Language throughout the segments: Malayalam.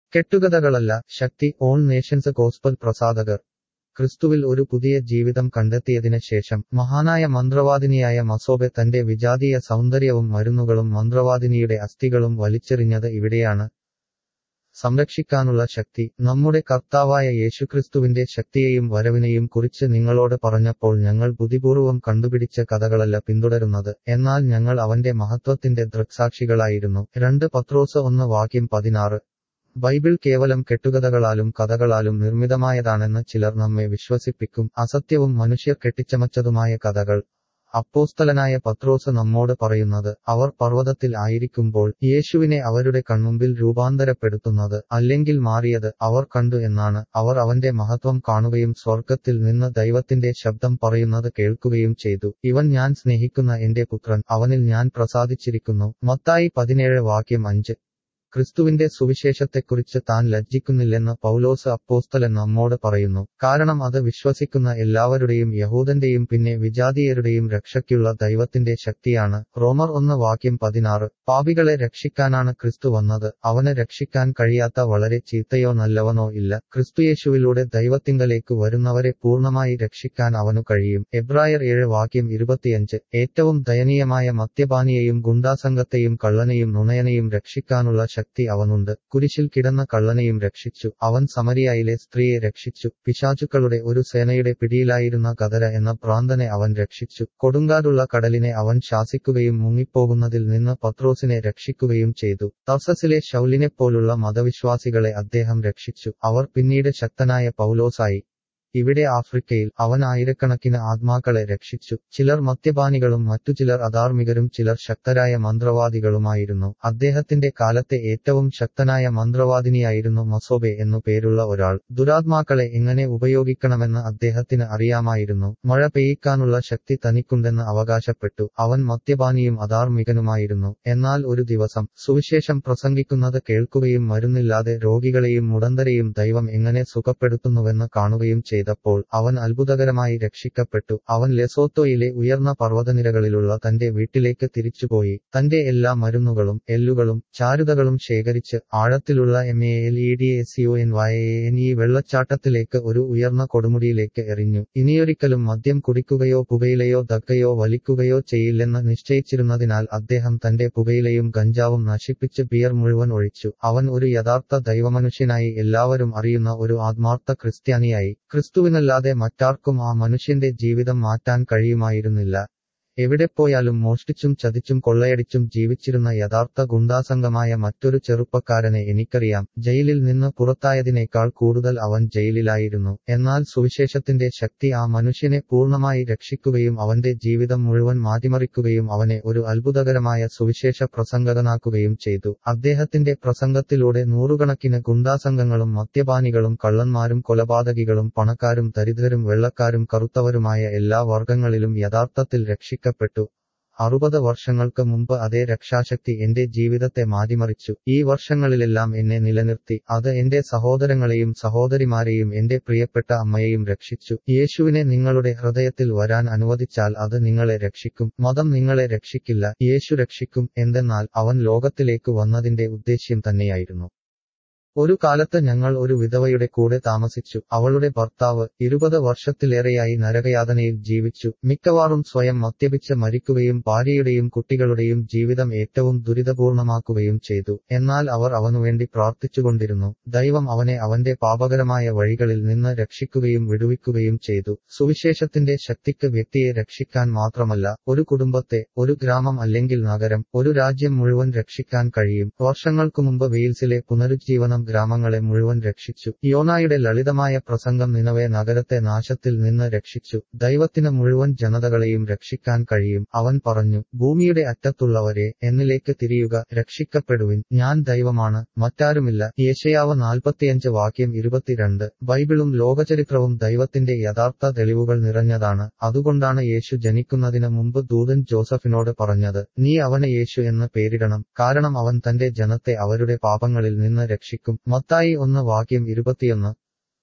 കെട്ടുകഥകളല്ല ശക്തി ഓൺ നേഷൻസ് ഗോസ്പൽ പ്രസാധകർ ക്രിസ്തുവിൽ ഒരു പുതിയ ജീവിതം കണ്ടെത്തിയതിന് ശേഷം മഹാനായ മന്ത്രവാദിനിയായ മസോബെ തന്റെ വിജാതീയ സൗന്ദര്യവും മരുന്നുകളും മന്ത്രവാദിനിയുടെ അസ്ഥികളും വലിച്ചെറിഞ്ഞത് ഇവിടെയാണ് സംരക്ഷിക്കാനുള്ള ശക്തി നമ്മുടെ കർത്താവായ യേശുക്രിസ്തുവിന്റെ ശക്തിയെയും വരവിനെയും കുറിച്ച് നിങ്ങളോട് പറഞ്ഞപ്പോൾ ഞങ്ങൾ ബുദ്ധിപൂർവം കണ്ടുപിടിച്ച കഥകളല്ല പിന്തുടരുന്നത് എന്നാൽ ഞങ്ങൾ അവന്റെ മഹത്വത്തിന്റെ ദൃക്സാക്ഷികളായിരുന്നു രണ്ട് പത്രോസ് ഒന്ന് വാക്യം പതിനാറ് ബൈബിൾ കേവലം കെട്ടുകഥകളാലും കഥകളാലും നിർമ്മിതമായതാണെന്ന് ചിലർ നമ്മെ വിശ്വസിപ്പിക്കും അസത്യവും മനുഷ്യർ കെട്ടിച്ചമച്ചതുമായ കഥകൾ അപ്പോസ്തലനായ പത്രോസ് നമ്മോട് പറയുന്നത് അവർ പർവ്വതത്തിൽ ആയിരിക്കുമ്പോൾ യേശുവിനെ അവരുടെ കൺമുമ്പിൽ രൂപാന്തരപ്പെടുത്തുന്നത് അല്ലെങ്കിൽ മാറിയത് അവർ കണ്ടു എന്നാണ് അവർ അവന്റെ മഹത്വം കാണുകയും സ്വർഗത്തിൽ നിന്ന് ദൈവത്തിന്റെ ശബ്ദം പറയുന്നത് കേൾക്കുകയും ചെയ്തു ഇവൻ ഞാൻ സ്നേഹിക്കുന്ന എന്റെ പുത്രൻ അവനിൽ ഞാൻ പ്രസാദിച്ചിരിക്കുന്നു മത്തായി പതിനേഴ് വാക്യം അഞ്ച് ക്രിസ്തുവിന്റെ സുവിശേഷത്തെക്കുറിച്ച് താൻ ലജ്ജിക്കുന്നില്ലെന്ന് പൗലോസ് അപ്പോസ്തലൻ നമ്മോട് പറയുന്നു കാരണം അത് വിശ്വസിക്കുന്ന എല്ലാവരുടെയും യഹൂദന്റെയും പിന്നെ വിജാതീയരുടെയും രക്ഷയ്ക്കുള്ള ദൈവത്തിന്റെ ശക്തിയാണ് റോമർ ഒന്ന് വാക്യം പതിനാറ് പാപികളെ രക്ഷിക്കാനാണ് ക്രിസ്തു വന്നത് അവന് രക്ഷിക്കാൻ കഴിയാത്ത വളരെ ചീത്തയോ നല്ലവനോ ഇല്ല ക്രിസ്തുയേശുവിലൂടെ ദൈവത്തിങ്കലേക്ക് വരുന്നവരെ പൂർണ്ണമായി രക്ഷിക്കാൻ അവനു കഴിയും എബ്രായർ ഏഴ് വാക്യം ഇരുപത്തിയഞ്ച് ഏറ്റവും ദയനീയമായ മദ്യപാനിയെയും ഗുണ്ടാസംഘത്തെയും കള്ളനെയും നുണയനെയും രക്ഷിക്കാനുള്ള ശക്തി അവനുണ്ട് കുരിശിൽ കിടന്ന കള്ളനെയും രക്ഷിച്ചു അവൻ സമരിയായിലെ സ്ത്രീയെ രക്ഷിച്ചു പിശാചുക്കളുടെ ഒരു സേനയുടെ പിടിയിലായിരുന്ന കതര എന്ന ഭ്രാന്തനെ അവൻ രക്ഷിച്ചു കൊടുങ്കാടുള്ള കടലിനെ അവൻ ശാസിക്കുകയും മുങ്ങിപ്പോകുന്നതിൽ നിന്ന് പത്രോസിനെ രക്ഷിക്കുകയും ചെയ്തു തർസസിലെ ശൗലിനെപ്പോലുള്ള മതവിശ്വാസികളെ അദ്ദേഹം രക്ഷിച്ചു അവർ പിന്നീട് ശക്തനായ പൗലോസായി ഇവിടെ ആഫ്രിക്കയിൽ അവൻ ആയിരക്കണക്കിന് ആത്മാക്കളെ രക്ഷിച്ചു ചിലർ മദ്യപാനികളും മറ്റു ചിലർ അധാർമികരും ചിലർ ശക്തരായ മന്ത്രവാദികളുമായിരുന്നു അദ്ദേഹത്തിന്റെ കാലത്തെ ഏറ്റവും ശക്തനായ മന്ത്രവാദിനിയായിരുന്നു മസോബെ എന്നു പേരുള്ള ഒരാൾ ദുരാത്മാക്കളെ എങ്ങനെ ഉപയോഗിക്കണമെന്ന് അദ്ദേഹത്തിന് അറിയാമായിരുന്നു മഴ പെയ്യിക്കാനുള്ള ശക്തി തനിക്കുണ്ടെന്ന് അവകാശപ്പെട്ടു അവൻ മദ്യപാനിയും അധാർമികനുമായിരുന്നു എന്നാൽ ഒരു ദിവസം സുവിശേഷം പ്രസംഗിക്കുന്നത് കേൾക്കുകയും മരുന്നില്ലാതെ രോഗികളെയും മുടന്തരെയും ദൈവം എങ്ങനെ സുഖപ്പെടുത്തുന്നുവെന്ന് കാണുകയും ചെയ്തു ചെയ്തപ്പോൾ അവൻ അത്ഭുതകരമായി രക്ഷിക്കപ്പെട്ടു അവൻ ലെസോത്തോയിലെ ഉയർന്ന പർവ്വതനിരകളിലുള്ള തന്റെ വീട്ടിലേക്ക് തിരിച്ചുപോയി തന്റെ എല്ലാ മരുന്നുകളും എല്ലുകളും ചാരുതകളും ശേഖരിച്ച് ആഴത്തിലുള്ള M A L E D S U N Y N ഈ വെള്ളച്ചാട്ടത്തിലേക്ക് ഒരു ഉയർന്ന കൊടുമുടിയിലേക്ക് എറിഞ്ഞു ഇനിയൊരിക്കലും മദ്യം കുടിക്കുകയോ പുകയിലയോ ദക്കയോ വലിക്കുകയോ ചെയ്യില്ലെന്ന് നിശ്ചയിച്ചിരുന്നതിനാൽ അദ്ദേഹം തന്റെ പുകയിലയും ഗഞ്ചാവും നശിപ്പിച്ച് ബിയർ മുഴുവൻ ഒഴിച്ചു അവൻ ഒരു യഥാർത്ഥ ദൈവമനുഷ്യനായി എല്ലാവരും അറിയുന്ന ഒരു ആത്മാർത്ഥ ക്രിസ്ത്യാനിയായി ക്രിസ്തുവിനല്ലാതെ മറ്റാർക്കും ആ മനുഷ്യന്റെ ജീവിതം മാറ്റാൻ കഴിയുമായിരുന്നില്ല എവിടെ പോയാലും മോഷ്ടിച്ചും ചതിച്ചും കൊള്ളയടിച്ചും ജീവിച്ചിരുന്ന യഥാർത്ഥ ഗുണ്ടാസംഗമായ മറ്റൊരു ചെറുപ്പക്കാരനെ എനിക്കറിയാം ജയിലിൽ നിന്ന് പുറത്തായതിനേക്കാൾ കൂടുതൽ അവൻ ജയിലിലായിരുന്നു എന്നാൽ സുവിശേഷത്തിന്റെ ശക്തി ആ മനുഷ്യനെ പൂർണ്ണമായി രക്ഷിക്കുകയും അവന്റെ ജീവിതം മുഴുവൻ മാറ്റിമറിക്കുകയും അവനെ ഒരു അത്ഭുതകരമായ സുവിശേഷ പ്രസംഗകനാക്കുകയും ചെയ്തു അദ്ദേഹത്തിന്റെ പ്രസംഗത്തിലൂടെ നൂറുകണക്കിന് ഗുണ്ടാസംഘങ്ങളും മദ്യപാനികളും കള്ളന്മാരും കൊലപാതകികളും പണക്കാരും ദരിദ്രരും വെള്ളക്കാരും കറുത്തവരുമായ എല്ലാ വർഗങ്ങളിലും യഥാർത്ഥത്തിൽ രക്ഷിക്കപ്പെട്ടു അറുപത് വർഷങ്ങൾക്ക് മുമ്പ് അതേ രക്ഷാശക്തി എന്റെ ജീവിതത്തെ മാറ്റിമറിച്ചു ഈ വർഷങ്ങളിലെല്ലാം എന്നെ നിലനിർത്തി അത് എന്റെ സഹോദരങ്ങളെയും സഹോദരിമാരെയും എന്റെ പ്രിയപ്പെട്ട അമ്മയെയും രക്ഷിച്ചു യേശുവിനെ നിങ്ങളുടെ ഹൃദയത്തിൽ വരാൻ അനുവദിച്ചാൽ അത് നിങ്ങളെ രക്ഷിക്കും മതം നിങ്ങളെ രക്ഷിക്കില്ല യേശു രക്ഷിക്കും എന്തെന്നാൽ അവൻ ലോകത്തിലേക്ക് വന്നതിന്റെ ഉദ്ദേശ്യം തന്നെയായിരുന്നു ഒരു കാലത്ത് ഞങ്ങൾ ഒരു വിധവയുടെ കൂടെ താമസിച്ചു അവളുടെ ഭർത്താവ് ഇരുപത് വർഷത്തിലേറെയായി നരകയാതനയിൽ ജീവിച്ചു മിക്കവാറും സ്വയം മദ്യപിച്ച് മരിക്കുകയും ഭാര്യയുടെയും കുട്ടികളുടെയും ജീവിതം ഏറ്റവും ദുരിതപൂർണമാക്കുകയും ചെയ്തു എന്നാൽ അവർ അവനുവേണ്ടി പ്രാർത്ഥിച്ചുകൊണ്ടിരുന്നു ദൈവം അവനെ അവന്റെ പാപകരമായ വഴികളിൽ നിന്ന് രക്ഷിക്കുകയും വിടുവിക്കുകയും ചെയ്തു സുവിശേഷത്തിന്റെ ശക്തിക്ക് വ്യക്തിയെ രക്ഷിക്കാൻ മാത്രമല്ല ഒരു കുടുംബത്തെ ഒരു ഗ്രാമം അല്ലെങ്കിൽ നഗരം ഒരു രാജ്യം മുഴുവൻ രക്ഷിക്കാൻ കഴിയും വർഷങ്ങൾക്കു മുമ്പ് വെയിൽസിലെ പുനരുജ്ജീവനം ഗ്രാമങ്ങളെ മുഴുവൻ രക്ഷിച്ചു യോനായുടെ ലളിതമായ പ്രസംഗം നിനവെ നഗരത്തെ നാശത്തിൽ നിന്ന് രക്ഷിച്ചു ദൈവത്തിന് മുഴുവൻ ജനതകളെയും രക്ഷിക്കാൻ കഴിയും അവൻ പറഞ്ഞു ഭൂമിയുടെ അറ്റത്തുള്ളവരെ എന്നിലേക്ക് തിരിയുക രക്ഷിക്കപ്പെടുവിൻ ഞാൻ ദൈവമാണ് മറ്റാരുമില്ല യേശയാവ് നാൽപ്പത്തിയഞ്ച് വാക്യം ഇരുപത്തിരണ്ട് ബൈബിളും ലോകചരിത്രവും ദൈവത്തിന്റെ യഥാർത്ഥ തെളിവുകൾ നിറഞ്ഞതാണ് അതുകൊണ്ടാണ് യേശു ജനിക്കുന്നതിന് മുമ്പ് ദൂതൻ ജോസഫിനോട് പറഞ്ഞത് നീ അവന് യേശു എന്ന് പേരിടണം കാരണം അവൻ തന്റെ ജനത്തെ അവരുടെ പാപങ്ങളിൽ നിന്ന് രക്ഷിക്കും മത്തായി ഒന്ന് വാക്യം ഇരുപത്തിയൊന്ന്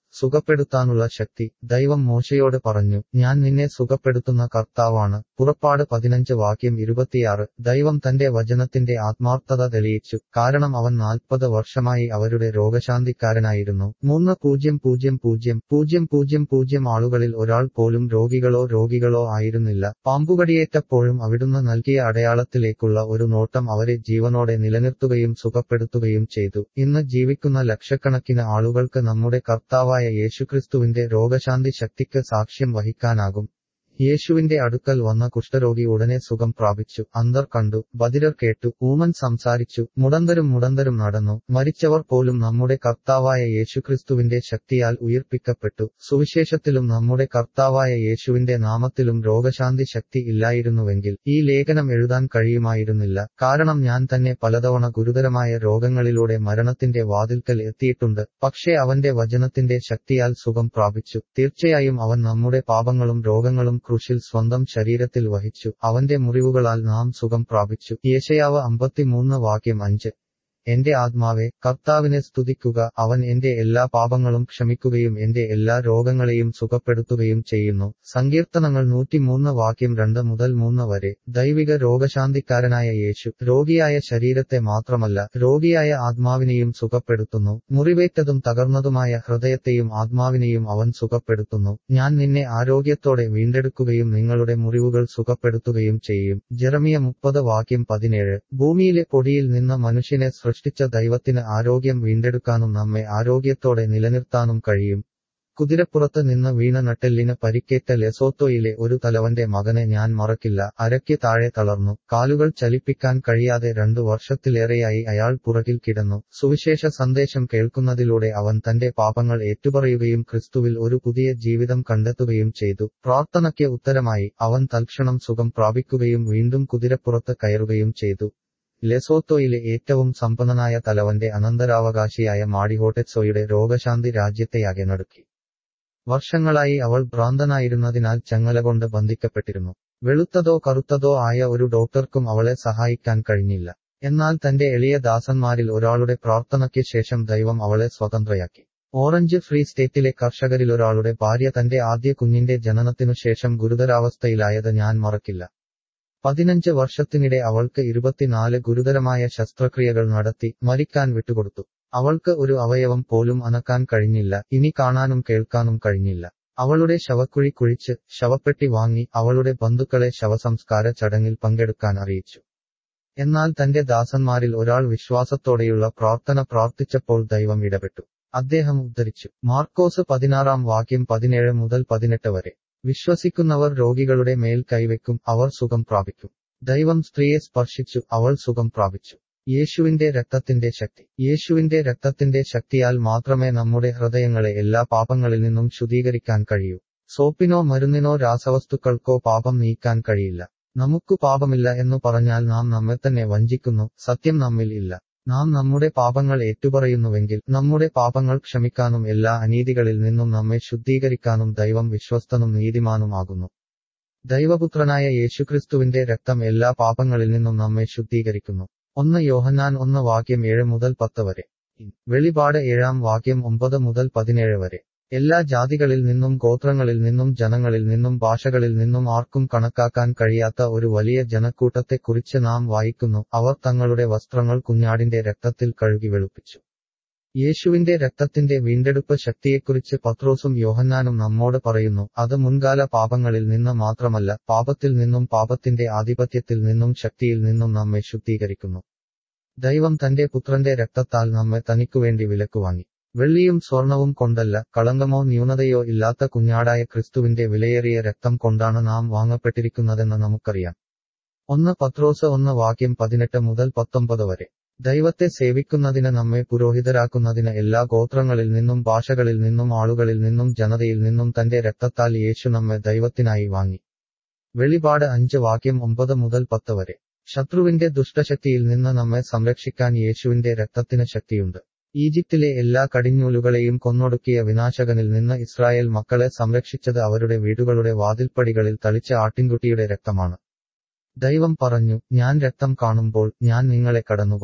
സുഖപ്പെടുത്താനുള്ള ശക്തി ദൈവം മോശയോട് പറഞ്ഞു ഞാൻ നിന്നെ സുഖപ്പെടുത്തുന്ന കർത്താവാണ് പുറപ്പാട് പതിനഞ്ച് വാക്യം ഇരുപത്തിയാറ് ദൈവം തന്റെ വചനത്തിന്റെ ആത്മാർത്ഥത തെളിയിച്ചു കാരണം അവൻ നാൽപ്പത് വർഷമായി അവരുടെ രോഗശാന്തിക്കാരനായിരുന്നു മൂന്ന് പൂജ്യം പൂജ്യം പൂജ്യം പൂജ്യം പൂജ്യം പൂജ്യം ആളുകളിൽ ഒരാൾ പോലും രോഗികളോ രോഗികളോ ആയിരുന്നില്ല പാമ്പുകടിയേറ്റപ്പോഴും അവിടുന്ന് നൽകിയ അടയാളത്തിലേക്കുള്ള ഒരു നോട്ടം അവരെ ജീവനോടെ നിലനിർത്തുകയും സുഖപ്പെടുത്തുകയും ചെയ്തു ഇന്ന് ജീവിക്കുന്ന ലക്ഷക്കണക്കിന് ആളുകൾക്ക് നമ്മുടെ കർത്താവായ യേശുക്രിസ്തുവിന്റെ രോഗശാന്തി ശക്തിക്ക് സാക്ഷ്യം വഹിക്കാനാകും യേശുവിന്റെ അടുക്കൽ വന്ന കുഷ്ഠരോഗി ഉടനെ സുഖം പ്രാപിച്ചു അന്തർ കണ്ടു ബദിരർ കേട്ടു ഊമൻ സംസാരിച്ചു മുടന്തരും മുടന്തരും നടന്നു മരിച്ചവർ പോലും നമ്മുടെ കർത്താവായ യേശുക്രിസ്തുവിന്റെ ശക്തിയാൽ ഉയിർപ്പിക്കപ്പെട്ടു സുവിശേഷത്തിലും നമ്മുടെ കർത്താവായ യേശുവിന്റെ നാമത്തിലും രോഗശാന്തി ശക്തി ഇല്ലായിരുന്നുവെങ്കിൽ ഈ ലേഖനം എഴുതാൻ കഴിയുമായിരുന്നില്ല കാരണം ഞാൻ തന്നെ പലതവണ ഗുരുതരമായ രോഗങ്ങളിലൂടെ മരണത്തിന്റെ വാതിൽക്കൽ എത്തിയിട്ടുണ്ട് പക്ഷേ അവന്റെ വചനത്തിന്റെ ശക്തിയാൽ സുഖം പ്രാപിച്ചു തീർച്ചയായും അവൻ നമ്മുടെ പാപങ്ങളും രോഗങ്ങളും ക്രൂശിൽ സ്വന്തം ശരീരത്തിൽ വഹിച്ചു അവന്റെ മുറിവുകളാൽ നാം സുഖം പ്രാപിച്ചു യേശയാവ് അമ്പത്തിമൂന്ന് വാക്യം അഞ്ച് എന്റെ ആത്മാവെ കർത്താവിനെ സ്തുതിക്കുക അവൻ എന്റെ എല്ലാ പാപങ്ങളും ക്ഷമിക്കുകയും എന്റെ എല്ലാ രോഗങ്ങളെയും സുഖപ്പെടുത്തുകയും ചെയ്യുന്നു സങ്കീർത്തനങ്ങൾ നൂറ്റിമൂന്ന് വാക്യം രണ്ട് മുതൽ മൂന്ന് വരെ ദൈവിക രോഗശാന്തിക്കാരനായ യേശു രോഗിയായ ശരീരത്തെ മാത്രമല്ല രോഗിയായ ആത്മാവിനെയും സുഖപ്പെടുത്തുന്നു മുറിവേറ്റതും തകർന്നതുമായ ഹൃദയത്തെയും ആത്മാവിനെയും അവൻ സുഖപ്പെടുത്തുന്നു ഞാൻ നിന്നെ ആരോഗ്യത്തോടെ വീണ്ടെടുക്കുകയും നിങ്ങളുടെ മുറിവുകൾ സുഖപ്പെടുത്തുകയും ചെയ്യും ജെറമിയ മുപ്പത് വാക്യം പതിനേഴ് ഭൂമിയിലെ പൊടിയിൽ നിന്ന് മനുഷ്യനെ സൃഷ്ടിച്ച ദൈവത്തിന് ആരോഗ്യം വീണ്ടെടുക്കാനും നമ്മെ ആരോഗ്യത്തോടെ നിലനിർത്താനും കഴിയും കുതിരപ്പുറത്ത് നിന്ന് വീണ നട്ടെല്ലിന് പരിക്കേറ്റ ലെസോത്തോയിലെ ഒരു തലവന്റെ മകനെ ഞാൻ മറക്കില്ല അരയ്ക്ക് താഴെ തളർന്നു കാലുകൾ ചലിപ്പിക്കാൻ കഴിയാതെ രണ്ടു വർഷത്തിലേറെയായി അയാൾ പുറകിൽ കിടന്നു സുവിശേഷ സന്ദേശം കേൾക്കുന്നതിലൂടെ അവൻ തന്റെ പാപങ്ങൾ ഏറ്റുപറയുകയും ക്രിസ്തുവിൽ ഒരു പുതിയ ജീവിതം കണ്ടെത്തുകയും ചെയ്തു പ്രാർത്ഥനയ്ക്ക് ഉത്തരമായി അവൻ തൽക്ഷണം സുഖം പ്രാപിക്കുകയും വീണ്ടും കുതിരപ്പുറത്ത് കയറുകയും ചെയ്തു ലെസോത്തോയിലെ ഏറ്റവും സമ്പന്നനായ തലവന്റെ അനന്തരാവകാശിയായ മാഡിഹോട്ടെറ്റ്സോയുടെ രോഗശാന്തി രാജ്യത്തെയാകെ നടുക്കി വർഷങ്ങളായി അവൾ ഭ്രാന്തനായിരുന്നതിനാൽ ചങ്ങല കൊണ്ട് ബന്ധിക്കപ്പെട്ടിരുന്നു വെളുത്തതോ കറുത്തതോ ആയ ഒരു ഡോക്ടർക്കും അവളെ സഹായിക്കാൻ കഴിഞ്ഞില്ല എന്നാൽ തന്റെ എളിയ ദാസന്മാരിൽ ഒരാളുടെ പ്രാർത്ഥനയ്ക്ക് ശേഷം ദൈവം അവളെ സ്വതന്ത്രയാക്കി ഓറഞ്ച് ഫ്രീ സ്റ്റേറ്റിലെ കർഷകരിലൊരാളുടെ ഭാര്യ തന്റെ ആദ്യ കുഞ്ഞിന്റെ ജനനത്തിനു ശേഷം ഗുരുതരാവസ്ഥയിലായത് ഞാൻ മറക്കില്ല പതിനഞ്ച് വർഷത്തിനിടെ അവൾക്ക് ഇരുപത്തിനാല് ഗുരുതരമായ ശസ്ത്രക്രിയകൾ നടത്തി മരിക്കാൻ വിട്ടുകൊടുത്തു അവൾക്ക് ഒരു അവയവം പോലും അനക്കാൻ കഴിഞ്ഞില്ല ഇനി കാണാനും കേൾക്കാനും കഴിഞ്ഞില്ല അവളുടെ ശവക്കുഴി കുഴിച്ച് ശവപ്പെട്ടി വാങ്ങി അവളുടെ ബന്ധുക്കളെ ശവസംസ്കാര ചടങ്ങിൽ പങ്കെടുക്കാൻ അറിയിച്ചു എന്നാൽ തന്റെ ദാസന്മാരിൽ ഒരാൾ വിശ്വാസത്തോടെയുള്ള പ്രാർത്ഥന പ്രാർത്ഥിച്ചപ്പോൾ ദൈവം ഇടപെട്ടു അദ്ദേഹം ഉദ്ധരിച്ചു മാർക്കോസ് പതിനാറാം വാക്യം പതിനേഴ് മുതൽ പതിനെട്ട് വരെ വിശ്വസിക്കുന്നവർ രോഗികളുടെ മേൽ കൈവെക്കും അവർ സുഖം പ്രാപിക്കും ദൈവം സ്ത്രീയെ സ്പർശിച്ചു അവൾ സുഖം പ്രാപിച്ചു യേശുവിന്റെ രക്തത്തിന്റെ ശക്തി യേശുവിന്റെ രക്തത്തിന്റെ ശക്തിയാൽ മാത്രമേ നമ്മുടെ ഹൃദയങ്ങളെ എല്ലാ പാപങ്ങളിൽ നിന്നും ശുദ്ധീകരിക്കാൻ കഴിയൂ സോപ്പിനോ മരുന്നിനോ രാസവസ്തുക്കൾക്കോ പാപം നീക്കാൻ കഴിയില്ല നമുക്ക് പാപമില്ല എന്നു പറഞ്ഞാൽ നാം നമ്മെ തന്നെ വഞ്ചിക്കുന്നു സത്യം നമ്മിൽ ഇല്ല നാം നമ്മുടെ പാപങ്ങൾ ഏറ്റുപറയുന്നുവെങ്കിൽ നമ്മുടെ പാപങ്ങൾ ക്ഷമിക്കാനും എല്ലാ അനീതികളിൽ നിന്നും നമ്മെ ശുദ്ധീകരിക്കാനും ദൈവം വിശ്വസ്തനും നീതിമാനുമാകുന്നു ദൈവപുത്രനായ യേശുക്രിസ്തുവിന്റെ രക്തം എല്ലാ പാപങ്ങളിൽ നിന്നും നമ്മെ ശുദ്ധീകരിക്കുന്നു ഒന്ന് യോഹന്നാൻ ഒന്ന് വാക്യം ഏഴ് മുതൽ പത്ത് വരെ വെളിപാട് ഏഴാം വാക്യം ഒമ്പത് മുതൽ പതിനേഴ് വരെ എല്ലാ ജാതികളിൽ നിന്നും ഗോത്രങ്ങളിൽ നിന്നും ജനങ്ങളിൽ നിന്നും ഭാഷകളിൽ നിന്നും ആർക്കും കണക്കാക്കാൻ കഴിയാത്ത ഒരു വലിയ ജനക്കൂട്ടത്തെക്കുറിച്ച് നാം വായിക്കുന്നു അവർ തങ്ങളുടെ വസ്ത്രങ്ങൾ കുഞ്ഞാടിന്റെ രക്തത്തിൽ കഴുകി വെളുപ്പിച്ചു യേശുവിന്റെ രക്തത്തിന്റെ വീണ്ടെടുപ്പ് ശക്തിയെക്കുറിച്ച് പത്രോസും യോഹന്നാനും നമ്മോട് പറയുന്നു അത് മുൻകാല പാപങ്ങളിൽ നിന്ന് മാത്രമല്ല പാപത്തിൽ നിന്നും പാപത്തിന്റെ ആധിപത്യത്തിൽ നിന്നും ശക്തിയിൽ നിന്നും നമ്മെ ശുദ്ധീകരിക്കുന്നു ദൈവം തന്റെ പുത്രന്റെ രക്തത്താൽ നമ്മെ തനിക്കുവേണ്ടി വിലക്ക് വാങ്ങി വെള്ളിയും സ്വർണവും കൊണ്ടല്ല കളങ്കമോ ന്യൂനതയോ ഇല്ലാത്ത കുഞ്ഞാടായ ക്രിസ്തുവിന്റെ വിലയേറിയ രക്തം കൊണ്ടാണ് നാം വാങ്ങപ്പെട്ടിരിക്കുന്നതെന്ന് നമുക്കറിയാം ഒന്ന് പത്രോസ് ഒന്ന് വാക്യം പതിനെട്ട് മുതൽ പത്തൊമ്പത് വരെ ദൈവത്തെ സേവിക്കുന്നതിന് നമ്മെ പുരോഹിതരാക്കുന്നതിന് എല്ലാ ഗോത്രങ്ങളിൽ നിന്നും ഭാഷകളിൽ നിന്നും ആളുകളിൽ നിന്നും ജനതയിൽ നിന്നും തന്റെ രക്തത്താൽ യേശു നമ്മെ ദൈവത്തിനായി വാങ്ങി വെളിപാട് അഞ്ച് വാക്യം ഒമ്പത് മുതൽ പത്ത് വരെ ശത്രുവിന്റെ ദുഷ്ടശക്തിയിൽ നിന്ന് നമ്മെ സംരക്ഷിക്കാൻ യേശുവിന്റെ രക്തത്തിന് ശക്തിയുണ്ട് ഈജിപ്തിലെ എല്ലാ കടിഞ്ഞൂലുകളെയും കൊന്നൊടുക്കിയ വിനാശകനിൽ നിന്ന് ഇസ്രായേൽ മക്കളെ സംരക്ഷിച്ചത് അവരുടെ വീടുകളുടെ വാതിൽപ്പടികളിൽ തളിച്ച ആട്ടിൻകുട്ടിയുടെ രക്തമാണ് ദൈവം പറഞ്ഞു ഞാൻ രക്തം കാണുമ്പോൾ ഞാൻ നിങ്ങളെ കടന്നുപോകും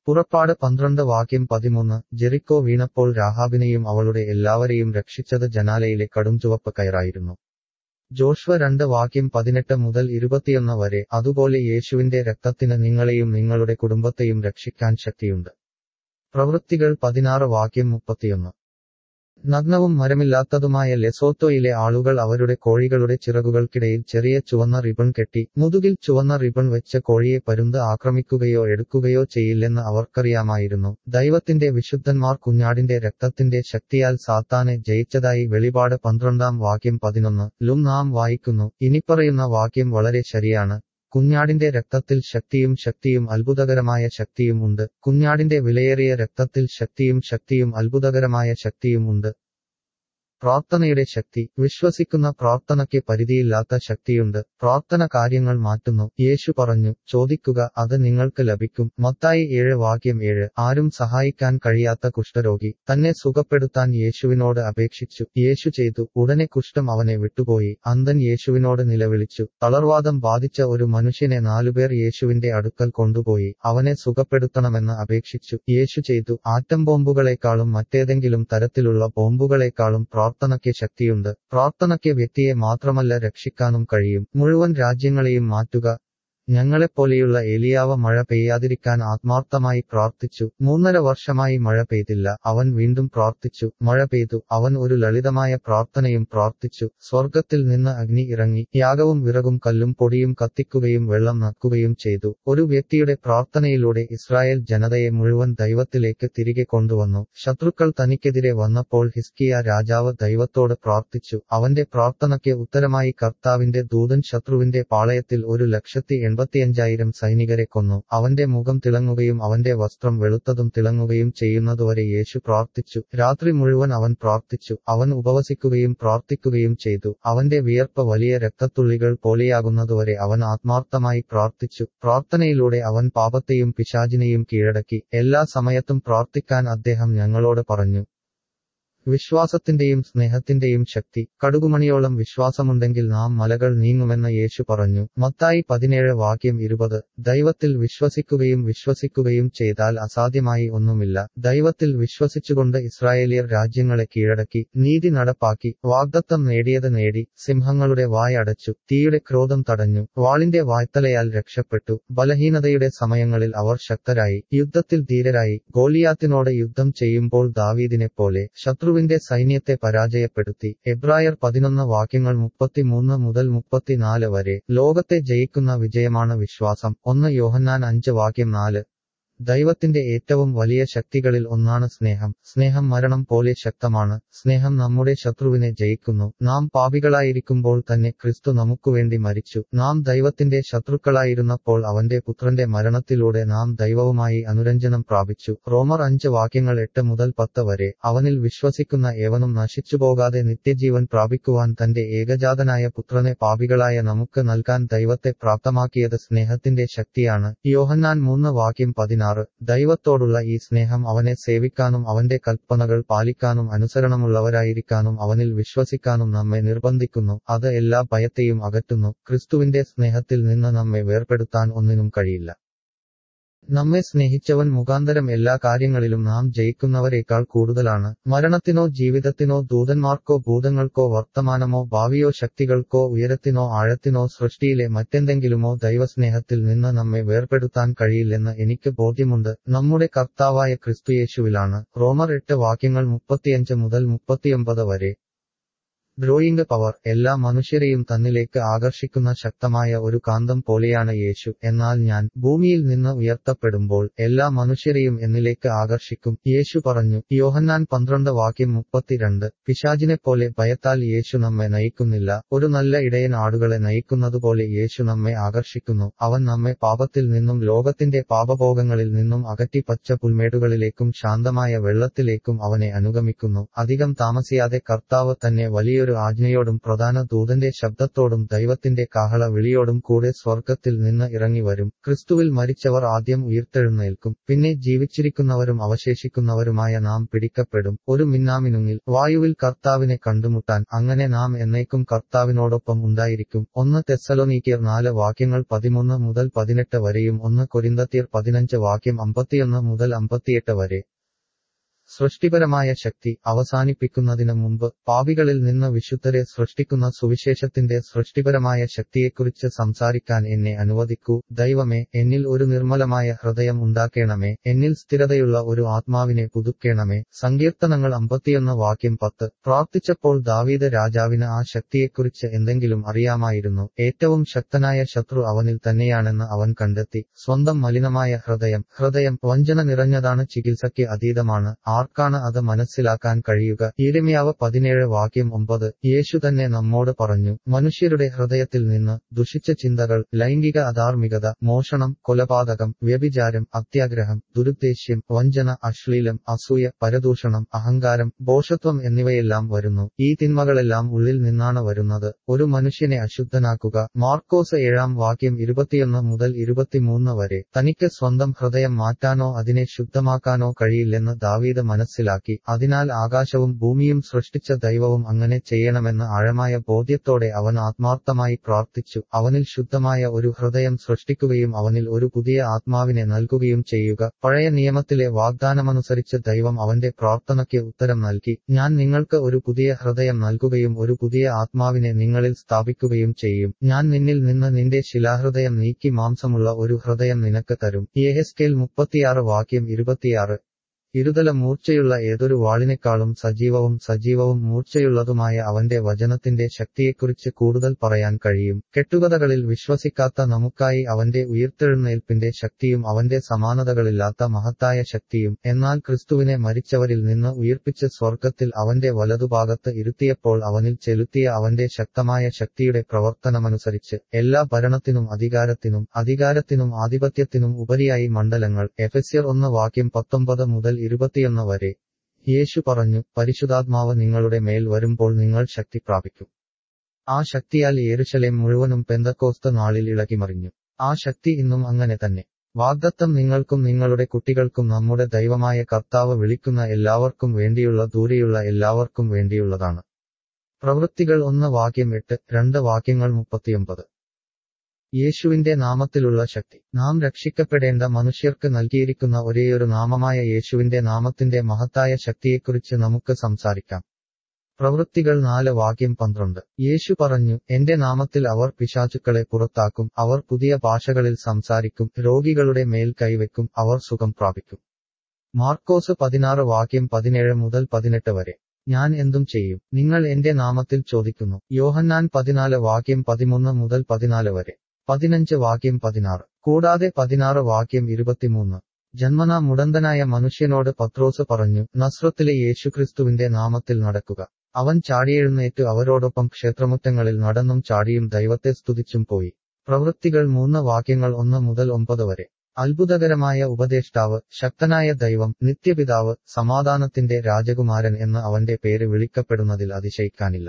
പുറപ്പാട് പന്ത്രണ്ട് വാക്യം പതിമൂന്ന് ജെറിക്കോ വീണപ്പോൾ രാഹാബിനെയും അവളുടെ എല്ലാവരെയും രക്ഷിച്ചത് ജനാലയിലെ കടുംചുവപ്പ് കയറായിരുന്നു ജോഷ്വ രണ്ട് വാക്യം പതിനെട്ട് മുതൽ ഇരുപത്തിയൊന്ന് വരെ അതുപോലെ യേശുവിന്റെ രക്തത്തിന് നിങ്ങളെയും നിങ്ങളുടെ കുടുംബത്തെയും രക്ഷിക്കാൻ ശക്തിയുണ്ട് പ്രവൃത്തികൾ പതിനാറ് വാക്യം മുപ്പത്തിയൊന്ന് നഗ്നവും മരമില്ലാത്തതുമായ ലെസോത്തോയിലെ ആളുകൾ അവരുടെ കോഴികളുടെ ചിറകുകൾക്കിടയിൽ ചെറിയ ചുവന്ന റിബൺ കെട്ടി മുതുകിൽ ചുവന്ന റിബൺ വെച്ച കോഴിയെ പരുന്ത് ആക്രമിക്കുകയോ എടുക്കുകയോ ചെയ്യില്ലെന്ന് അവർക്കറിയാമായിരുന്നു ദൈവത്തിന്റെ വിശുദ്ധന്മാർ കുഞ്ഞാടിന്റെ രക്തത്തിന്റെ ശക്തിയാൽ സാത്താനെ ജയിച്ചതായി വെളിപാട് പന്ത്രണ്ടാം വാക്യം പതിനൊന്ന് ലും നാം വായിക്കുന്നു ഇനിപ്പറയുന്ന വാക്യം വളരെ ശരിയാണ് കുഞ്ഞാടിന്റെ രക്തത്തിൽ ശക്തിയും ശക്തിയും അത്ഭുതകരമായ ശക്തിയും ഉണ്ട് കുഞ്ഞാടിന്റെ വിലയേറിയ രക്തത്തിൽ ശക്തിയും ശക്തിയും അത്ഭുതകരമായ ശക്തിയും ഉണ്ട് പ്രാർത്ഥനയുടെ ശക്തി വിശ്വസിക്കുന്ന പ്രാർത്ഥനയ്ക്ക് പരിധിയില്ലാത്ത ശക്തിയുണ്ട് പ്രാർത്ഥന കാര്യങ്ങൾ മാറ്റുന്നു യേശു പറഞ്ഞു ചോദിക്കുക അത് നിങ്ങൾക്ക് ലഭിക്കും മത്തായി ഏഴ് വാക്യം ഏഴ് ആരും സഹായിക്കാൻ കഴിയാത്ത കുഷ്ഠരോഗി തന്നെ സുഖപ്പെടുത്താൻ യേശുവിനോട് അപേക്ഷിച്ചു യേശു ചെയ്തു ഉടനെ കുഷ്ഠം അവനെ വിട്ടുപോയി അന്തൻ യേശുവിനോട് നിലവിളിച്ചു തളർവാദം ബാധിച്ച ഒരു മനുഷ്യനെ നാലുപേർ യേശുവിന്റെ അടുക്കൽ കൊണ്ടുപോയി അവനെ സുഖപ്പെടുത്തണമെന്ന് അപേക്ഷിച്ചു യേശു ചെയ്തു ആറ്റം ബോംബുകളെക്കാളും മറ്റേതെങ്കിലും തരത്തിലുള്ള ബോംബുകളെക്കാളും പ്രാർത്ഥനയ്ക്ക് ശക്തിയുണ്ട് പ്രാർത്ഥനയ്ക്ക് വ്യക്തിയെ മാത്രമല്ല രക്ഷിക്കാനും കഴിയും മുഴുവൻ രാജ്യങ്ങളെയും മാറ്റുക ഞങ്ങളെപ്പോലെയുള്ള ഏലിയാവ മഴ പെയ്യാതിരിക്കാൻ ആത്മാർത്ഥമായി പ്രാർത്ഥിച്ചു മൂന്നര വർഷമായി മഴ പെയ്തില്ല അവൻ വീണ്ടും പ്രാർത്ഥിച്ചു മഴ പെയ്തു അവൻ ഒരു ലളിതമായ പ്രാർത്ഥനയും പ്രാർത്ഥിച്ചു സ്വർഗത്തിൽ നിന്ന് അഗ്നി ഇറങ്ങി യാഗവും വിറകും കല്ലും പൊടിയും കത്തിക്കുകയും വെള്ളം നക്കുകയും ചെയ്തു ഒരു വ്യക്തിയുടെ പ്രാർത്ഥനയിലൂടെ ഇസ്രായേൽ ജനതയെ മുഴുവൻ ദൈവത്തിലേക്ക് തിരികെ കൊണ്ടുവന്നു ശത്രുക്കൾ തനിക്കെതിരെ വന്നപ്പോൾ ഹിസ്കിയ രാജാവ് ദൈവത്തോട് പ്രാർത്ഥിച്ചു അവന്റെ പ്രാർത്ഥനയ്ക്ക് ഉത്തരമായി കർത്താവിന്റെ ദൂതൻ ശത്രുവിന്റെ പാളയത്തിൽ ഒരു ലക്ഷത്തി എൺപത്തിയഞ്ചായിരം സൈനികരെ കൊന്നു അവന്റെ മുഖം തിളങ്ങുകയും അവന്റെ വസ്ത്രം വെളുത്തതും തിളങ്ങുകയും ചെയ്യുന്നതുവരെ യേശു പ്രാർത്ഥിച്ചു രാത്രി മുഴുവൻ അവൻ പ്രാർത്ഥിച്ചു അവൻ ഉപവസിക്കുകയും പ്രാർത്ഥിക്കുകയും ചെയ്തു അവന്റെ വിയർപ്പ് വലിയ രക്തത്തുള്ളികൾ പോലെയാകുന്നതുവരെ അവൻ ആത്മാർത്ഥമായി പ്രാർത്ഥിച്ചു പ്രാർത്ഥനയിലൂടെ അവൻ പാപത്തെയും പിശാചിനെയും കീഴടക്കി എല്ലാ സമയത്തും പ്രാർത്ഥിക്കാൻ അദ്ദേഹം ഞങ്ങളോട് പറഞ്ഞു വിശ്വാസത്തിന്റെയും സ്നേഹത്തിന്റെയും ശക്തി കടുകുമണിയോളം വിശ്വാസമുണ്ടെങ്കിൽ നാം മലകൾ നീങ്ങുമെന്ന് യേശു പറഞ്ഞു മത്തായി പതിനേഴ് വാക്യം ഇരുപത് ദൈവത്തിൽ വിശ്വസിക്കുകയും വിശ്വസിക്കുകയും ചെയ്താൽ അസാധ്യമായി ഒന്നുമില്ല ദൈവത്തിൽ വിശ്വസിച്ചുകൊണ്ട് ഇസ്രായേലിയർ രാജ്യങ്ങളെ കീഴടക്കി നീതി നടപ്പാക്കി വാഗ്ദത്തം നേടിയത് നേടി സിംഹങ്ങളുടെ വായ അടച്ചു തീയുടെ ക്രോധം തടഞ്ഞു വാളിന്റെ വായ്ത്തലയാൽ രക്ഷപ്പെട്ടു ബലഹീനതയുടെ സമയങ്ങളിൽ അവർ ശക്തരായി യുദ്ധത്തിൽ ധീരരായി ഗോലിയാത്തിനോട് യുദ്ധം ചെയ്യുമ്പോൾ ദാവീദിനെപ്പോലെ ശത്രു ശത്രുവിന്റെ സൈന്യത്തെ പരാജയപ്പെടുത്തി എബ്രായർ പതിനൊന്ന് വാക്യങ്ങൾ മുപ്പത്തിമൂന്ന് മുതൽ മുപ്പത്തിനാല് വരെ ലോകത്തെ ജയിക്കുന്ന വിജയമാണ് വിശ്വാസം ഒന്ന് യോഹന്നാൻ അഞ്ച് വാക്യം നാല് ദൈവത്തിന്റെ ഏറ്റവും വലിയ ശക്തികളിൽ ഒന്നാണ് സ്നേഹം സ്നേഹം മരണം പോലെ ശക്തമാണ് സ്നേഹം നമ്മുടെ ശത്രുവിനെ ജയിക്കുന്നു നാം പാപികളായിരിക്കുമ്പോൾ തന്നെ ക്രിസ്തു നമുക്കുവേണ്ടി മരിച്ചു നാം ദൈവത്തിന്റെ ശത്രുക്കളായിരുന്നപ്പോൾ അവന്റെ പുത്രന്റെ മരണത്തിലൂടെ നാം ദൈവവുമായി അനുരഞ്ജനം പ്രാപിച്ചു റോമർ അഞ്ച് വാക്യങ്ങൾ എട്ട് മുതൽ പത്ത് വരെ അവനിൽ വിശ്വസിക്കുന്ന ഏവനും നശിച്ചുപോകാതെ നിത്യജീവൻ പ്രാപിക്കുവാൻ തന്റെ ഏകജാതനായ പുത്രനെ പാപികളായ നമുക്ക് നൽകാൻ ദൈവത്തെ പ്രാപ്തമാക്കിയത് സ്നേഹത്തിന്റെ ശക്തിയാണ് യോഹന്നാൻ മൂന്ന് വാക്യം പതിനാറ് ദൈവത്തോടുള്ള ഈ സ്നേഹം അവനെ സേവിക്കാനും അവന്റെ കൽപ്പനകൾ പാലിക്കാനും അനുസരണമുള്ളവരായിരിക്കാനും അവനിൽ വിശ്വസിക്കാനും നമ്മെ നിർബന്ധിക്കുന്നു അത് എല്ലാ ഭയത്തെയും അകറ്റുന്നു ക്രിസ്തുവിന്റെ സ്നേഹത്തിൽ നിന്ന് നമ്മെ വേർപെടുത്താൻ ഒന്നിനും കഴിയില്ല നമ്മെ സ്നേഹിച്ചവൻ മുഖാന്തരം എല്ലാ കാര്യങ്ങളിലും നാം ജയിക്കുന്നവരേക്കാൾ കൂടുതലാണ് മരണത്തിനോ ജീവിതത്തിനോ ദൂതന്മാർക്കോ ഭൂതങ്ങൾക്കോ വർത്തമാനമോ ഭാവിയോ ശക്തികൾക്കോ ഉയരത്തിനോ ആഴത്തിനോ സൃഷ്ടിയിലെ മറ്റെന്തെങ്കിലുമോ ദൈവസ്നേഹത്തിൽ നിന്ന് നമ്മെ വേർപെടുത്താൻ കഴിയില്ലെന്ന് എനിക്ക് ബോധ്യമുണ്ട് നമ്മുടെ കർത്താവായ ക്രിസ്തുയേശുവിലാണ് റോമർ എട്ട് വാക്യങ്ങൾ മുപ്പത്തിയഞ്ച് മുതൽ മുപ്പത്തിയൊമ്പത് വരെ ഡ്രോയിങ് പവർ എല്ലാ മനുഷ്യരെയും തന്നിലേക്ക് ആകർഷിക്കുന്ന ശക്തമായ ഒരു കാന്തം പോലെയാണ് യേശു എന്നാൽ ഞാൻ ഭൂമിയിൽ നിന്ന് ഉയർത്തപ്പെടുമ്പോൾ എല്ലാ മനുഷ്യരെയും എന്നിലേക്ക് ആകർഷിക്കും യേശു പറഞ്ഞു യോഹന്നാൻ പന്ത്രണ്ട് വാക്യം മുപ്പത്തിരണ്ട് പിശാചിനെപ്പോലെ ഭയത്താൽ യേശു നമ്മെ നയിക്കുന്നില്ല ഒരു നല്ല ഇടയൻ ആടുകളെ നയിക്കുന്നതുപോലെ യേശു നമ്മെ ആകർഷിക്കുന്നു അവൻ നമ്മെ പാപത്തിൽ നിന്നും ലോകത്തിന്റെ പാപഭോഗങ്ങളിൽ നിന്നും അകറ്റി പച്ച പുൽമേടുകളിലേക്കും ശാന്തമായ വെള്ളത്തിലേക്കും അവനെ അനുഗമിക്കുന്നു അധികം താമസിയാതെ കർത്താവ് തന്നെ വലിയൊരു വലിയൊരു ആജ്ഞയോടും പ്രധാന ദൂതന്റെ ശബ്ദത്തോടും ദൈവത്തിന്റെ കാഹള വിളിയോടും കൂടെ സ്വർഗത്തിൽ നിന്ന് ഇറങ്ങി വരും ക്രിസ്തുവിൽ മരിച്ചവർ ആദ്യം ഉയർത്തെഴുന്നേൽക്കും പിന്നെ ജീവിച്ചിരിക്കുന്നവരും അവശേഷിക്കുന്നവരുമായ നാം പിടിക്കപ്പെടും ഒരു മിന്നാമിനുങ്ങിൽ വായുവിൽ കർത്താവിനെ കണ്ടുമുട്ടാൻ അങ്ങനെ നാം എന്നേക്കും കർത്താവിനോടൊപ്പം ഉണ്ടായിരിക്കും ഒന്ന് തെസ്സലോനീക്കിയർ നാല് വാക്യങ്ങൾ പതിമൂന്ന് മുതൽ പതിനെട്ട് വരെയും ഒന്ന് കൊരിന്തത്തിയർ പതിനഞ്ച് വാക്യം അമ്പത്തിയൊന്ന് മുതൽ അമ്പത്തിയെട്ട് വരെ സൃഷ്ടിപരമായ ശക്തി അവസാനിപ്പിക്കുന്നതിന് മുമ്പ് പാപികളിൽ നിന്ന് വിശുദ്ധരെ സൃഷ്ടിക്കുന്ന സുവിശേഷത്തിന്റെ സൃഷ്ടിപരമായ ശക്തിയെക്കുറിച്ച് സംസാരിക്കാൻ എന്നെ അനുവദിക്കൂ ദൈവമേ എന്നിൽ ഒരു നിർമ്മലമായ ഹൃദയം ഉണ്ടാക്കേണമേ എന്നിൽ സ്ഥിരതയുള്ള ഒരു ആത്മാവിനെ പുതുക്കേണമേ സങ്കീർത്തനങ്ങൾ അമ്പത്തിയൊന്ന് വാക്യം പത്ത് പ്രാർത്ഥിച്ചപ്പോൾ ദാവീദ് രാജാവിന് ആ ശക്തിയെക്കുറിച്ച് എന്തെങ്കിലും അറിയാമായിരുന്നു ഏറ്റവും ശക്തനായ ശത്രു അവനിൽ തന്നെയാണെന്ന് അവൻ കണ്ടെത്തി സ്വന്തം മലിനമായ ഹൃദയം ഹൃദയം വഞ്ചന നിറഞ്ഞതാണ് ചികിത്സയ്ക്ക് അതീതമാണ് ആർക്കാണ് അത് മനസ്സിലാക്കാൻ കഴിയുക ഈരമ്യാവ് പതിനേഴ് വാക്യം ഒമ്പത് യേശു തന്നെ നമ്മോട് പറഞ്ഞു മനുഷ്യരുടെ ഹൃദയത്തിൽ നിന്ന് ദുഷിച്ച ചിന്തകൾ ലൈംഗിക അധാർമികത മോഷണം കൊലപാതകം വ്യഭിചാരം അത്യാഗ്രഹം ദുരുദ്ദേശ്യം വഞ്ചന അശ്ലീലം അസൂയ പരദൂഷണം അഹങ്കാരം ബോഷത്വം എന്നിവയെല്ലാം വരുന്നു ഈ തിന്മകളെല്ലാം ഉള്ളിൽ നിന്നാണ് വരുന്നത് ഒരു മനുഷ്യനെ അശുദ്ധനാക്കുക മാർക്കോസ് ഏഴാം വാക്യം ഇരുപത്തിയൊന്ന് മുതൽ ഇരുപത്തിമൂന്ന് വരെ തനിക്ക് സ്വന്തം ഹൃദയം മാറ്റാനോ അതിനെ ശുദ്ധമാക്കാനോ കഴിയില്ലെന്ന് ദാവീദ് മനസ്സിലാക്കി അതിനാൽ ആകാശവും ഭൂമിയും സൃഷ്ടിച്ച ദൈവവും അങ്ങനെ ചെയ്യണമെന്ന് ആഴമായ ബോധ്യത്തോടെ അവൻ ആത്മാർത്ഥമായി പ്രാർത്ഥിച്ചു അവനിൽ ശുദ്ധമായ ഒരു ഹൃദയം സൃഷ്ടിക്കുകയും അവനിൽ ഒരു പുതിയ ആത്മാവിനെ നൽകുകയും ചെയ്യുക പഴയ നിയമത്തിലെ വാഗ്ദാനമനുസരിച്ച് ദൈവം അവന്റെ പ്രാർത്ഥനയ്ക്ക് ഉത്തരം നൽകി ഞാൻ നിങ്ങൾക്ക് ഒരു പുതിയ ഹൃദയം നൽകുകയും ഒരു പുതിയ ആത്മാവിനെ നിങ്ങളിൽ സ്ഥാപിക്കുകയും ചെയ്യും ഞാൻ നിന്നിൽ നിന്ന് നിന്റെ ശിലാഹൃദയം നീക്കി മാംസമുള്ള ഒരു ഹൃദയം നിനക്ക് തരും യേഹെസ്കേൽ മുപ്പത്തിയാറ് വാക്യം ഇരുപത്തിയാറ് ഇരുതല മൂർച്ചയുള്ള ഏതൊരു വാളിനേക്കാളും സജീവവും സജീവവും മൂർച്ചയുള്ളതുമായ അവന്റെ വചനത്തിന്റെ ശക്തിയെക്കുറിച്ച് കൂടുതൽ പറയാൻ കഴിയും കെട്ടുകഥകളിൽ വിശ്വസിക്കാത്ത നമുക്കായി അവന്റെ ഉയർത്തെഴുന്നേൽപ്പിന്റെ ശക്തിയും അവന്റെ സമാനതകളില്ലാത്ത മഹത്തായ ശക്തിയും എന്നാൽ ക്രിസ്തുവിനെ മരിച്ചവരിൽ നിന്ന് ഉയിർപ്പിച്ച് സ്വർഗത്തിൽ അവന്റെ വലതുഭാഗത്ത് ഇരുത്തിയപ്പോൾ അവനിൽ ചെലുത്തിയ അവന്റെ ശക്തമായ ശക്തിയുടെ പ്രവർത്തനമനുസരിച്ച് എല്ലാ ഭരണത്തിനും അധികാരത്തിനും അധികാരത്തിനും ആധിപത്യത്തിനും ഉപരിയായി മണ്ഡലങ്ങൾ എഫെസ്യർ ഒന്ന് വാക്യം പത്തൊമ്പത് മുതൽ ഇരുപത്തിയൊന്ന് വരെ യേശു പറഞ്ഞു പരിശുദ്ധാത്മാവ് നിങ്ങളുടെ മേൽ വരുമ്പോൾ നിങ്ങൾ ശക്തി പ്രാപിക്കും ആ ശക്തിയാൽ യേരുശലേം മുഴുവനും പെന്തക്കോസ്ത നാളിൽ ഇളകിമറിഞ്ഞു ആ ശക്തി ഇന്നും അങ്ങനെ തന്നെ വാഗ്ദത്തം നിങ്ങൾക്കും നിങ്ങളുടെ കുട്ടികൾക്കും നമ്മുടെ ദൈവമായ കർത്താവ് വിളിക്കുന്ന എല്ലാവർക്കും വേണ്ടിയുള്ള ദൂരെയുള്ള എല്ലാവർക്കും വേണ്ടിയുള്ളതാണ് പ്രവൃത്തികൾ ഒന്ന് വാക്യം എട്ട് രണ്ട് വാക്യങ്ങൾ മുപ്പത്തിയൊമ്പത് യേശുവിന്റെ നാമത്തിലുള്ള ശക്തി നാം രക്ഷിക്കപ്പെടേണ്ട മനുഷ്യർക്ക് നൽകിയിരിക്കുന്ന ഒരേയൊരു നാമമായ യേശുവിന്റെ നാമത്തിന്റെ മഹത്തായ ശക്തിയെക്കുറിച്ച് നമുക്ക് സംസാരിക്കാം പ്രവൃത്തികൾ നാല് വാക്യം പന്ത്രണ്ട് യേശു പറഞ്ഞു എന്റെ നാമത്തിൽ അവർ പിശാചുക്കളെ പുറത്താക്കും അവർ പുതിയ ഭാഷകളിൽ സംസാരിക്കും രോഗികളുടെ മേൽ കൈവെക്കും അവർ സുഖം പ്രാപിക്കും മാർക്കോസ് പതിനാറ് വാക്യം പതിനേഴ് മുതൽ പതിനെട്ട് വരെ ഞാൻ എന്തും ചെയ്യും നിങ്ങൾ എന്റെ നാമത്തിൽ ചോദിക്കുന്നു യോഹന്നാൻ പതിനാല് വാക്യം പതിമൂന്ന് മുതൽ പതിനാല് വരെ പതിനഞ്ച് വാക്യം പതിനാറ് കൂടാതെ പതിനാറ് വാക്യം ഇരുപത്തിമൂന്ന് ജന്മനാ മുടന്തനായ മനുഷ്യനോട് പത്രോസ് പറഞ്ഞു നസ്രത്തിലെ യേശുക്രിസ്തുവിന്റെ നാമത്തിൽ നടക്കുക അവൻ ചാടിയെഴുന്നേറ്റു അവരോടൊപ്പം ക്ഷേത്രമുറ്റങ്ങളിൽ നടന്നും ചാടിയും ദൈവത്തെ സ്തുതിച്ചും പോയി പ്രവൃത്തികൾ മൂന്ന് വാക്യങ്ങൾ ഒന്ന് മുതൽ ഒമ്പത് വരെ അത്ഭുതകരമായ ഉപദേഷ്ടാവ് ശക്തനായ ദൈവം നിത്യപിതാവ് സമാധാനത്തിന്റെ രാജകുമാരൻ എന്ന് അവന്റെ പേര് വിളിക്കപ്പെടുന്നതിൽ അതിശയിക്കാനില്ല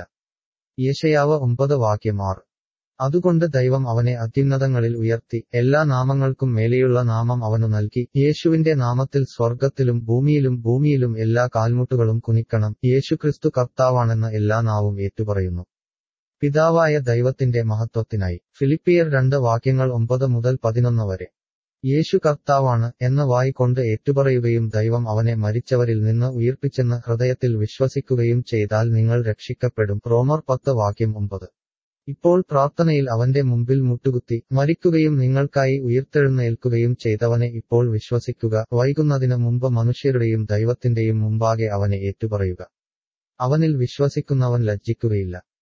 യേശയാവ് ഒമ്പത് വാക്യം ആറ് അതുകൊണ്ട് ദൈവം അവനെ അത്യുന്നതങ്ങളിൽ ഉയർത്തി എല്ലാ നാമങ്ങൾക്കും മേലെയുള്ള നാമം അവനു നൽകി യേശുവിന്റെ നാമത്തിൽ സ്വർഗത്തിലും ഭൂമിയിലും ഭൂമിയിലും എല്ലാ കാൽമുട്ടുകളും കുനിക്കണം യേശുക്രിസ്തു കർത്താവാണെന്ന് എല്ലാ നാവും ഏറ്റുപറയുന്നു പിതാവായ ദൈവത്തിന്റെ മഹത്വത്തിനായി ഫിലിപ്പിയർ രണ്ട് വാക്യങ്ങൾ ഒമ്പത് മുതൽ പതിനൊന്ന് വരെ യേശു കർത്താവാണ് എന്ന വായിക്കൊണ്ട് ഏറ്റുപറയുകയും ദൈവം അവനെ മരിച്ചവരിൽ നിന്ന് ഉയിർപ്പിച്ചെന്ന് ഹൃദയത്തിൽ വിശ്വസിക്കുകയും ചെയ്താൽ നിങ്ങൾ രക്ഷിക്കപ്പെടും റോമർ പത്ത് വാക്യം ഒമ്പത് ഇപ്പോൾ പ്രാർത്ഥനയിൽ അവന്റെ മുമ്പിൽ മുട്ടുകുത്തി മരിക്കുകയും നിങ്ങൾക്കായി ഉയർത്തെഴുന്നേൽക്കുകയും ചെയ്തവനെ ഇപ്പോൾ വിശ്വസിക്കുക വൈകുന്നതിന് മുമ്പ് മനുഷ്യരുടെയും ദൈവത്തിന്റെയും മുമ്പാകെ അവനെ ഏറ്റുപറയുക അവനിൽ വിശ്വസിക്കുന്നവൻ ലജ്ജിക്കുകയില്ല